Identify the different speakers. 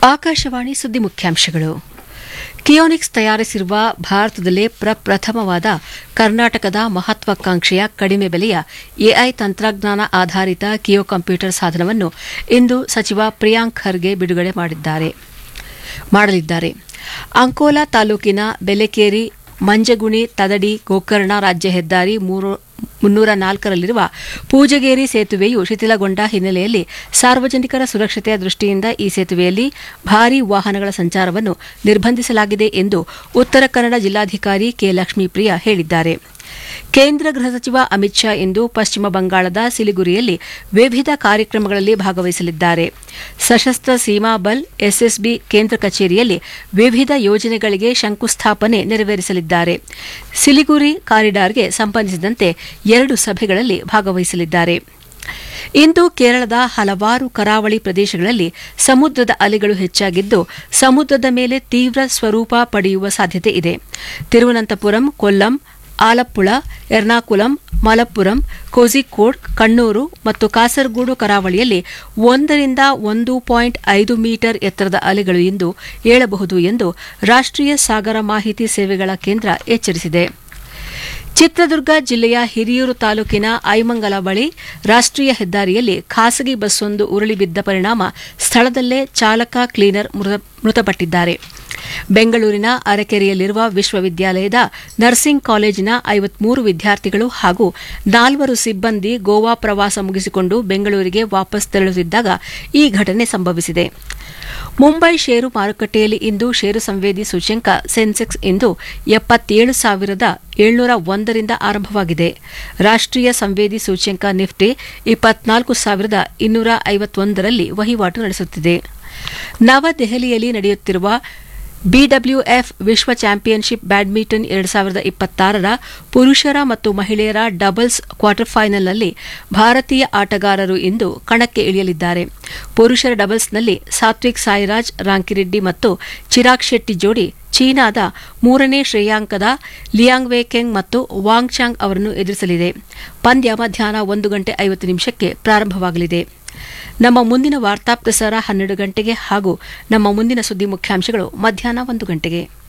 Speaker 1: ಆಕಾಶವಾಣಿ ಸುದ್ದಿ ಮುಖ್ಯಾಂಶಗಳು ಕಿಯೋನಿಕ್ಸ್ ತಯಾರಿಸಿರುವ ಭಾರತದಲ್ಲೇ ಪ್ರಪ್ರಥಮವಾದ ಕರ್ನಾಟಕದ ಮಹತ್ವಾಕಾಂಕ್ಷೆಯ ಕಡಿಮೆ ಬೆಲೆಯ ಎಐ ತಂತ್ರಜ್ಞಾನ ಆಧಾರಿತ ಕಿಯೋ ಕಂಪ್ಯೂಟರ್ ಸಾಧನವನ್ನು ಇಂದು ಸಚಿವ ಪ್ರಿಯಾಂಕ್ ಖರ್ಗೆ ಬಿಡುಗಡೆ ಮಾಡಿದ್ದಾರೆ ಮಾಡಲಿದ್ದಾರೆ ಅಂಕೋಲಾ ತಾಲೂಕಿನ ಬೆಲೆಕೇರಿ ಮಂಜಗುಣಿ ತದಡಿ ಗೋಕರ್ಣ ರಾಜ್ಯ ಹೆದ್ದಾರಿ ಮುನ್ನೂರ ನಾಲ್ಕರಲ್ಲಿರುವ ಪೂಜಗೇರಿ ಸೇತುವೆಯು ಶಿಥಿಲಗೊಂಡ ಹಿನ್ನೆಲೆಯಲ್ಲಿ ಸಾರ್ವಜನಿಕರ ಸುರಕ್ಷತೆಯ ದೃಷ್ಟಿಯಿಂದ ಈ ಸೇತುವೆಯಲ್ಲಿ ಭಾರೀ ವಾಹನಗಳ ಸಂಚಾರವನ್ನು ನಿರ್ಬಂಧಿಸಲಾಗಿದೆ ಎಂದು ಉತ್ತರ ಕನ್ನಡ ಜಿಲ್ಲಾಧಿಕಾರಿ ಕೆ ಲಕ್ಷ್ಮೀಪ್ರಿಯ ಹೇಳಿದ್ದಾರೆ ಕೇಂದ್ರ ಗೃಹ ಸಚಿವ ಅಮಿತ್ ಶಾ ಇಂದು ಪಶ್ಚಿಮ ಬಂಗಾಳದ ಸಿಲಿಗುರಿಯಲ್ಲಿ ವಿವಿಧ ಕಾರ್ಯಕ್ರಮಗಳಲ್ಲಿ ಭಾಗವಹಿಸಲಿದ್ದಾರೆ ಸಶಸ್ತ್ರ ಸೀಮಾ ಬಲ್ ಎಸ್ಎಸ್ಬಿ ಕೇಂದ್ರ ಕಚೇರಿಯಲ್ಲಿ ವಿವಿಧ ಯೋಜನೆಗಳಿಗೆ ಶಂಕುಸ್ಥಾಪನೆ ನೆರವೇರಿಸಲಿದ್ದಾರೆ ಸಿಲಿಗುರಿ ಕಾರಿಡಾರ್ಗೆ ಸಂಬಂಧಿಸಿದಂತೆ ಎರಡು ಸಭೆಗಳಲ್ಲಿ ಭಾಗವಹಿಸಲಿದ್ದಾರೆ ಇಂದು ಕೇರಳದ ಹಲವಾರು ಕರಾವಳಿ ಪ್ರದೇಶಗಳಲ್ಲಿ ಸಮುದ್ರದ ಅಲೆಗಳು ಹೆಚ್ಚಾಗಿದ್ದು ಸಮುದ್ರದ ಮೇಲೆ ತೀವ್ರ ಸ್ವರೂಪ ಪಡೆಯುವ ಸಾಧ್ಯತೆ ಇದೆ ತಿರುವನಂತಪುರಂ ಕೊಲ್ಲಂ ಆಲಪ್ಪುಳ ಎರ್ನಾಕುಲಂ ಮಲಪ್ಪುರಂ ಕೋಝಿಕೋಡ್ ಕಣ್ಣೂರು ಮತ್ತು ಕಾಸರಗೂಡು ಕರಾವಳಿಯಲ್ಲಿ ಒಂದರಿಂದ ಒಂದು ಪಾಯಿಂಟ್ ಐದು ಮೀಟರ್ ಎತ್ತರದ ಅಲೆಗಳು ಇಂದು ಏಳಬಹುದು ಎಂದು ರಾಷ್ಟ್ರೀಯ ಸಾಗರ ಮಾಹಿತಿ ಸೇವೆಗಳ ಕೇಂದ್ರ ಎಚ್ಚರಿಸಿದೆ ಚಿತ್ರದುರ್ಗ ಜಿಲ್ಲೆಯ ಹಿರಿಯೂರು ತಾಲೂಕಿನ ಐಮಂಗಲ ಬಳಿ ರಾಷ್ಟ್ರೀಯ ಹೆದ್ದಾರಿಯಲ್ಲಿ ಖಾಸಗಿ ಬಸ್ಸೊಂದು ಉರುಳಿ ಬಿದ್ದ ಪರಿಣಾಮ ಸ್ಥಳದಲ್ಲೇ ಚಾಲಕ ಕ್ಲೀನರ್ ಮೃತಪಟ್ಟಿದ್ದಾರೆ ಬೆಂಗಳೂರಿನ ಅರಕೆರೆಯಲ್ಲಿರುವ ವಿಶ್ವವಿದ್ಯಾಲಯದ ನರ್ಸಿಂಗ್ ಕಾಲೇಜಿನ ಐವತ್ಮೂರು ವಿದ್ಯಾರ್ಥಿಗಳು ಹಾಗೂ ನಾಲ್ವರು ಸಿಬ್ಬಂದಿ ಗೋವಾ ಪ್ರವಾಸ ಮುಗಿಸಿಕೊಂಡು ಬೆಂಗಳೂರಿಗೆ ವಾಪಸ್ ತೆರಳುತ್ತಿದ್ದಾಗ ಈ ಘಟನೆ ಸಂಭವಿಸಿದೆ ಮುಂಬೈ ಷೇರು ಮಾರುಕಟ್ಟೆಯಲ್ಲಿ ಇಂದು ಷೇರು ಸಂವೇದಿ ಸೂಚ್ಯಂಕ ಸೆನ್ಸೆಕ್ಸ್ ಇಂದು ಎಪ್ಪತ್ತೇಳು ಸಾವಿರದ ಏಳ್ನೂರ ಒಂದರಿಂದ ಆರಂಭವಾಗಿದೆ ರಾಷ್ಟ್ರೀಯ ಸಂವೇದಿ ಸೂಚ್ಯಂಕ ನಿಫ್ಟಿ ಇಪ್ಪತ್ನಾಲ್ಕು ಸಾವಿರದ ಇನ್ನೂರ ಐವತ್ತೊಂದರಲ್ಲಿ ವಹಿವಾಟು ನಡೆಸುತ್ತಿದೆ ನವದೆಹಲಿಯಲ್ಲಿ ನಡೆಯುತ್ತಿರುವ ಬಿಡಬ್ಲ್ಯೂಎಫ್ ವಿಶ್ವ ಚಾಂಪಿಯನ್ಶಿಪ್ ಬ್ಯಾಡ್ಮಿಂಟನ್ ಎರಡು ಸಾವಿರದ ಇಪ್ಪತ್ತಾರರ ಪುರುಷರ ಮತ್ತು ಮಹಿಳೆಯರ ಡಬಲ್ಸ್ ಕ್ವಾರ್ಟರ್ ಫೈನಲ್ನಲ್ಲಿ ಭಾರತೀಯ ಆಟಗಾರರು ಇಂದು ಕಣಕ್ಕೆ ಇಳಿಯಲಿದ್ದಾರೆ ಪುರುಷರ ಡಬಲ್ಸ್ನಲ್ಲಿ ಸಾತ್ವಿಕ್ ಸಾಯಿರಾಜ್ ರಾಂಕಿರೆಡ್ಡಿ ಮತ್ತು ಚಿರಾಗ್ ಶೆಟ್ಟಿ ಜೋಡಿ ಚೀನಾದ ಮೂರನೇ ಶ್ರೇಯಾಂಕದ ಲಿಯಾಂಗ್ ವೇಕೆಂಗ್ ಮತ್ತು ವಾಂಗ್ ಚಾಂಗ್ ಅವರನ್ನು ಎದುರಿಸಲಿದೆ ಪಂದ್ಯ ಮಧ್ಯಾಹ್ನ ಒಂದು ಗಂಟೆ ಐವತ್ತು ನಿಮಿಷಕ್ಕೆ ಪ್ರಾರಂಭವಾಗಲಿದೆ ನಮ್ಮ ಮುಂದಿನ ವಾರ್ತಾ ಪ್ರಸಾರ ಹನ್ನೆರಡು ಗಂಟೆಗೆ ಹಾಗೂ ನಮ್ಮ ಮುಂದಿನ ಸುದ್ದಿ ಮುಖ್ಯಾಂಶಗಳು ಮಧ್ಯಾಹ್ನ ಒಂದು ಗಂಟೆಗೆ